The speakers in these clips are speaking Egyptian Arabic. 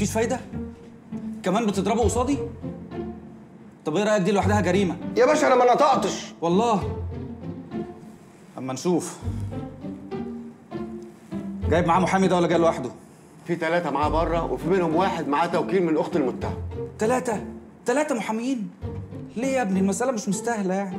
مفيش فايده كمان بتضربه قصادي طب ايه رايك دي لوحدها جريمه يا باشا انا ما نطقتش والله اما نشوف جايب معاه محامي ده ولا جاي لوحده في ثلاثة معاه بره وفي منهم واحد معاه توكيل من أخت المتهم ثلاثة ثلاثة محاميين ليه يا ابني المسألة مش مستاهلة يعني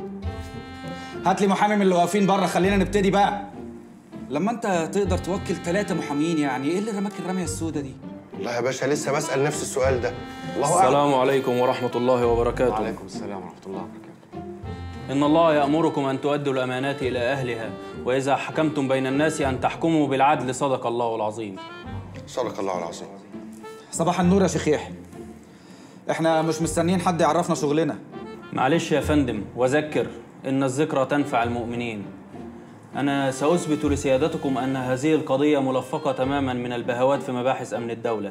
هات لي محامي من اللي واقفين بره خلينا نبتدي بقى لما انت تقدر توكل ثلاثة محاميين يعني ايه اللي رماك الرمية السودة دي والله يا باشا لسه بسأل نفس السؤال ده الله أعلم السلام عليكم ورحمة الله وبركاته وعليكم السلام ورحمة الله وبركاته إن الله يأمركم أن تؤدوا الأمانات إلى أهلها وإذا حكمتم بين الناس أن تحكموا بالعدل صدق الله العظيم صدق الله العظيم صباح النور يا شيخ يحيى احنا مش مستنيين حد يعرفنا شغلنا معلش يا فندم وذكر إن الذكرى تنفع المؤمنين أنا سأثبت لسيادتكم أن هذه القضية ملفقة تماما من البهوات في مباحث أمن الدولة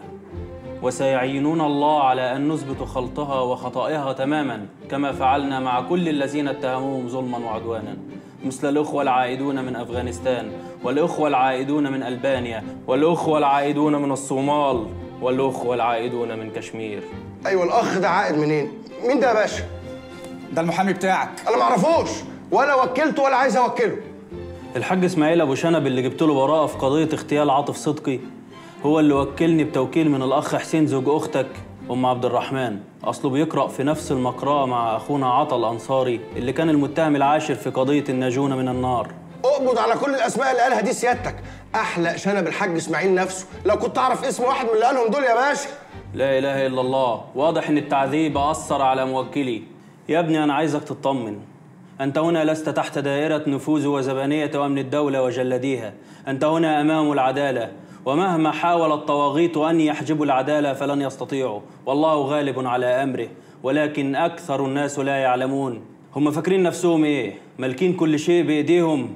وسيعينون الله على أن نثبت خلطها وخطائها تماما كما فعلنا مع كل الذين اتهموهم ظلما وعدوانا مثل الأخوة العائدون من أفغانستان والأخوة العائدون من ألبانيا والأخوة العائدون من الصومال والأخوة العائدون من كشمير ايوه الاخ ده عائد منين مين ده يا باشا ده المحامي بتاعك انا ما اعرفوش ولا وكلته ولا عايز اوكله الحاج اسماعيل ابو شنب اللي جبت له براءه في قضيه اغتيال عاطف صدقي هو اللي وكلني بتوكيل من الاخ حسين زوج اختك ام عبد الرحمن اصله بيقرا في نفس المقرأة مع اخونا عطا الانصاري اللي كان المتهم العاشر في قضيه الناجون من النار اقبض على كل الاسماء اللي قالها دي سيادتك احلق شنب الحاج اسماعيل نفسه لو كنت اعرف اسم واحد من اللي قالهم دول يا باشا لا اله الا الله واضح ان التعذيب اثر على موكلي يا ابني انا عايزك تطمن انت هنا لست تحت دائره نفوذ وزبانيه امن الدوله وجلديها انت هنا امام العداله ومهما حاول الطواغيت ان يحجبوا العداله فلن يستطيعوا والله غالب على امره ولكن اكثر الناس لا يعلمون هم فاكرين نفسهم ايه مالكين كل شيء بايديهم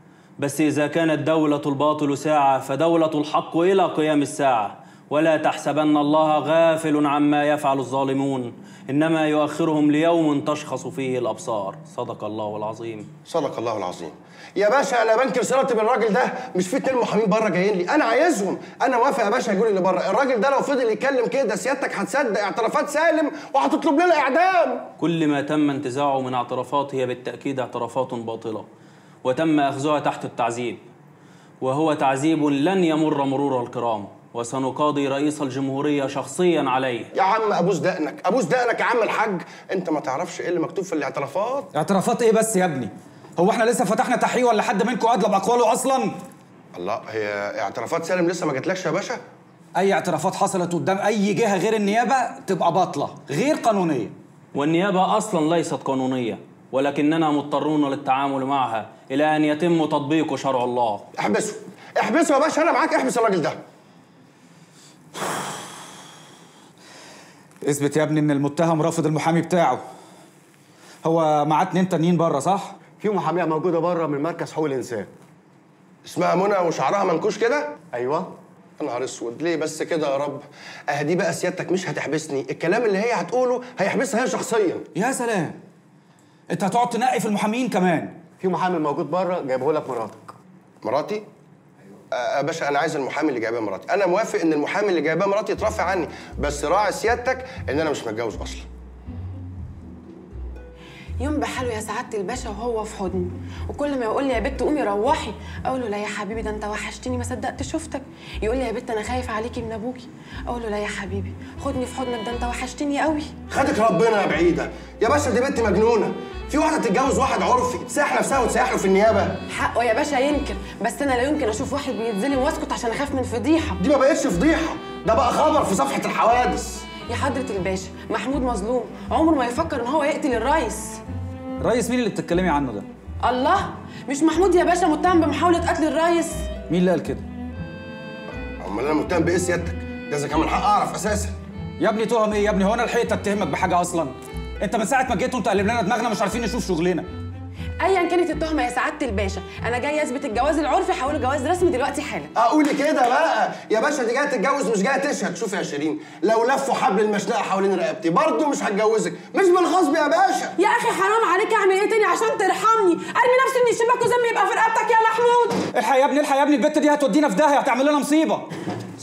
بس إذا كانت دولة الباطل ساعة فدولة الحق إلى قيام الساعة ولا تحسبن الله غافل عما يفعل الظالمون إنما يؤخرهم ليوم تشخص فيه الأبصار صدق الله العظيم صدق الله العظيم يا باشا انا بنكر صلاتي بالراجل ده مش في اتنين محامين بره جايين لي انا عايزهم انا موافق يا باشا يقول اللي بره الراجل ده لو فضل يتكلم كده سيادتك هتصدق اعترافات سالم وهتطلب لنا اعدام كل ما تم انتزاعه من اعترافات هي بالتأكيد اعترافات باطلة وتم أخذها تحت التعذيب وهو تعذيب لن يمر مرور الكرام وسنقاضي رئيس الجمهورية شخصيا عليه يا عم ابوس دقنك ابوس دقنك يا عم الحاج انت ما تعرفش ايه اللي مكتوب في الاعترافات اعترافات ايه بس يا ابني هو احنا لسه فتحنا تحقيق ولا حد منكم ادلى باقواله اصلا الله هي اعترافات سالم لسه ما جاتلكش يا باشا اي اعترافات حصلت قدام اي جهه غير النيابه تبقى باطله غير قانونيه والنيابة أصلا ليست قانونية ولكننا مضطرون للتعامل معها إلى أن يتم تطبيق شرع الله احبسه احبسه يا باشا انا معاك احبس الراجل ده اثبت يا ابني ان المتهم رافض المحامي بتاعه هو معاه اتنين تانيين بره صح في محامية موجودة بره من مركز حقوق الإنسان اسمها منى وشعرها منكوش كده أيوه يا نهار اسود ليه بس كده يا رب اه دي بقى سيادتك مش هتحبسني الكلام اللي هي هتقوله هيحبسها هي شخصيا يا سلام انت هتقعد تنقي في المحامين كمان في محامي موجود بره جايبه لك مراتك مراتي آه يا باشا انا عايز المحامي اللي جايباه مراتي انا موافق ان المحامي اللي جايباه مراتي يترفع عني بس راعي سيادتك ان انا مش متجوز اصلا يوم بحاله يا سعاده الباشا وهو في حضني وكل ما يقول لي يا بت قومي روحي اقول له لا يا حبيبي ده انت وحشتني ما صدقت شفتك يقول لي يا بت انا خايف عليكي من ابوكي اقول له لا يا حبيبي خدني في حضنك ده انت وحشتني قوي خدك ربنا يا بعيده يا باشا دي بنت مجنونه في واحده تتجوز واحد عرفي تساح نفسها وتسيح له في النيابه حقه يا باشا ينكر بس انا لا يمكن اشوف واحد بيتظلم واسكت عشان اخاف من فضيحه دي ما بقتش فضيحه ده بقى خبر في صفحه الحوادث يا حضره الباشا محمود مظلوم عمره ما يفكر ان هو يقتل الريس الريس مين اللي بتتكلمي عنه ده الله مش محمود يا باشا متهم بمحاوله قتل الريس مين اللي قال كده امال انا متهم بايه سيادتك ده اذا كان من حق اعرف اساسا يا ابني تهم ايه يا ابني هو انا لحقت اتهمك بحاجه اصلا انت من ساعه ما جيت وانت قلب لنا دماغنا مش عارفين نشوف شغلنا ايا كانت التهمه يا سعاده الباشا انا جاي اثبت الجواز العرفي حوله جواز رسمي دلوقتي حالا اقول كده بقى يا باشا دي جايه تتجوز مش جايه تشهد شوف يا شيرين لو لفوا حبل المشنقه حوالين رقبتي برضه مش هتجوزك مش بالغصب يا باشا يا اخي حرام عليك اعمل ايه تاني عشان ترحمني ارمي نفسي من الشباك وزمي يبقى في رقبتك يا محمود الحق يا ابني الحق يا ابني البت دي هتودينا في داهيه هتعمل لنا مصيبه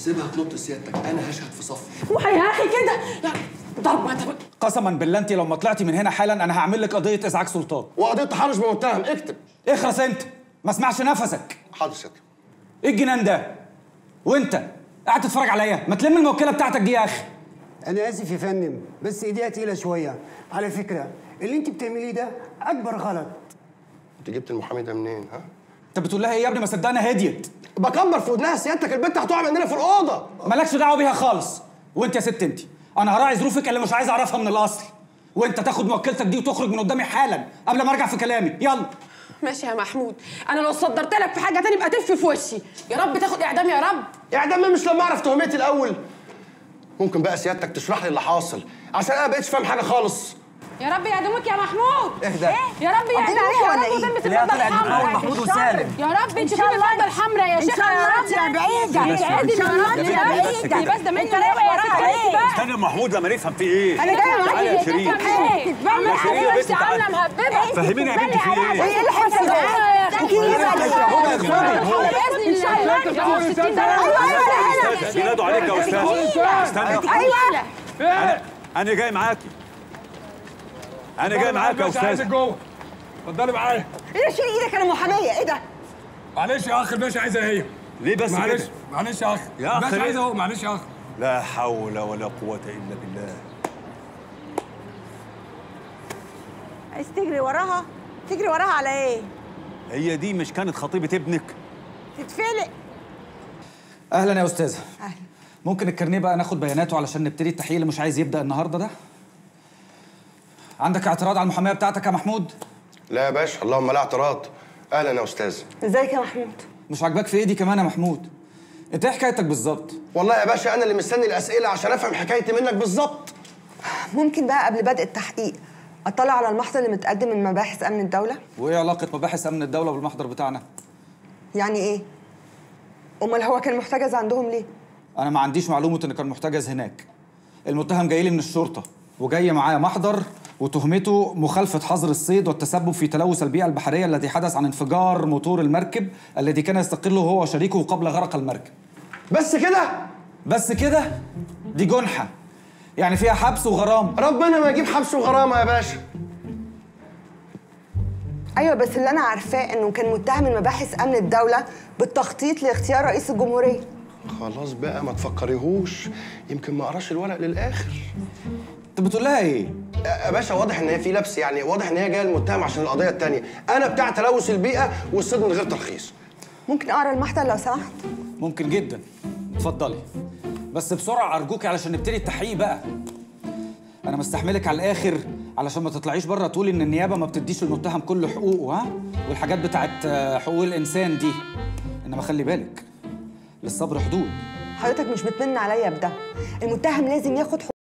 سيبها تنط سيادتك انا هشهد في صفي وهي يا اخي كده يا ضرب ما طب قسما بالله انت لما طلعتي من هنا حالا انا هعمل لك قضيه ازعاج سلطان وقضيه تحرش بمتهم اكتب اخرس انت ما اسمعش نفسك حاضر سيادتك ايه الجنان ده وانت قاعد تتفرج عليا ما تلم الموكله بتاعتك دي يا اخي انا اسف يا فندم بس ايديها تقيله شويه على فكره اللي انت بتعمليه ده اكبر غلط انت جبت المحامي ده منين ها انت بتقول لها ايه يا ابني ما صدقنا هديت بكبر في ودنها سيادتك البنت هتقع مننا في الاوضه مالكش دعوه بيها خالص وانت يا ست انت انا هراعي ظروفك اللي مش عايز اعرفها من الاصل وانت تاخد موكلتك دي وتخرج من قدامي حالا قبل ما ارجع في كلامي يلا ماشي يا محمود انا لو صدرت لك في حاجه تاني يبقى تف في وشي يا رب تاخد اعدام يا رب اعدام مش لما اعرف تهمتي الاول ممكن بقى سيادتك تشرح لي اللي حاصل عشان انا بقيتش فاهم حاجه خالص يا رب يعدموك يا محمود اهدى. يا رب يعدموك يا رب وتلبس الفضه الحمراء محمود وسالم يا رب تشوفي الفضه الحمراء يا شيخ يا رب يا بعيدة. يتعدل يا رب يا يا بعيدة. بعيدة بس ده مني قوي يا ست بقى استنى يا محمود لما نفهم في ايه انا جايه معاكي تعالى يا شيرين بعمل يا شيرين يا عليه بنتي بس عامله تعالى. مهببه فهميني يا بنتي في ايه ايه اللي حصل باذن الله 60 درجه بينادوا عليك يا استاذ استنى ايوه انا انا جاي معاكي انا جاي معاك يا استاذ جوه اتفضلي معايا ايه شيل ايدك انا محاميه ايه ده معلش يا اخ الباشا عايزه هي ليه بس معلش كده معلش يا اخ يا أخ الباشا ليه؟ عايزه اهو معلش يا اخ لا حول ولا قوه الا بالله عايز تجري وراها تجري وراها على ايه هي دي مش كانت خطيبه ابنك تتفلق اهلا يا استاذه اهلا ممكن الكارنيه بقى ناخد بياناته علشان نبتدي التحقيق اللي مش عايز يبدا النهارده ده عندك اعتراض على المحاميه بتاعتك يا محمود لا يا باشا اللهم لا اعتراض اهلا يا استاذ ازيك يا محمود مش عاجباك في ايه دي كمان يا محمود انت ايه حكايتك بالظبط والله يا باشا انا اللي مستني الاسئله عشان افهم حكايتي منك بالظبط ممكن بقى قبل بدء التحقيق اطلع على المحضر اللي متقدم من مباحث امن الدوله وايه علاقه مباحث امن الدوله بالمحضر بتاعنا يعني ايه امال هو كان محتجز عندهم ليه انا ما عنديش معلومه ان كان محتجز هناك المتهم جاي لي من الشرطه وجاي معاه محضر وتهمته مخالفة حظر الصيد والتسبب في تلوث البيئة البحرية الذي حدث عن انفجار موتور المركب الذي كان يستقله هو وشريكه قبل غرق المركب بس كده بس كده دي جنحة يعني فيها حبس وغرام ربنا ما يجيب حبس وغرامه يا باشا ايوه بس اللي انا عارفاه انه كان متهم من مباحث امن الدوله بالتخطيط لاختيار رئيس الجمهوريه خلاص بقى ما تفكريهوش يمكن ما قراش الورق للاخر انت بتقول لها ايه؟ يا باشا واضح ان هي في لبس يعني واضح ان هي جايه المتهم عشان القضيه الثانيه انا بتاع تلوث البيئه والصيد من غير ترخيص ممكن اقرا المحضر لو سمحت ممكن جدا اتفضلي بس بسرعة أرجوك علشان نبتدي التحقيق بقى أنا مستحملك على الآخر علشان ما تطلعيش بره تقولي إن النيابة ما بتديش المتهم كل حقوقه ها والحاجات بتاعت آه، حقوق الإنسان دي إنما خلي بالك للصبر حدود حضرتك مش بتمن عليا بده المتهم لازم ياخد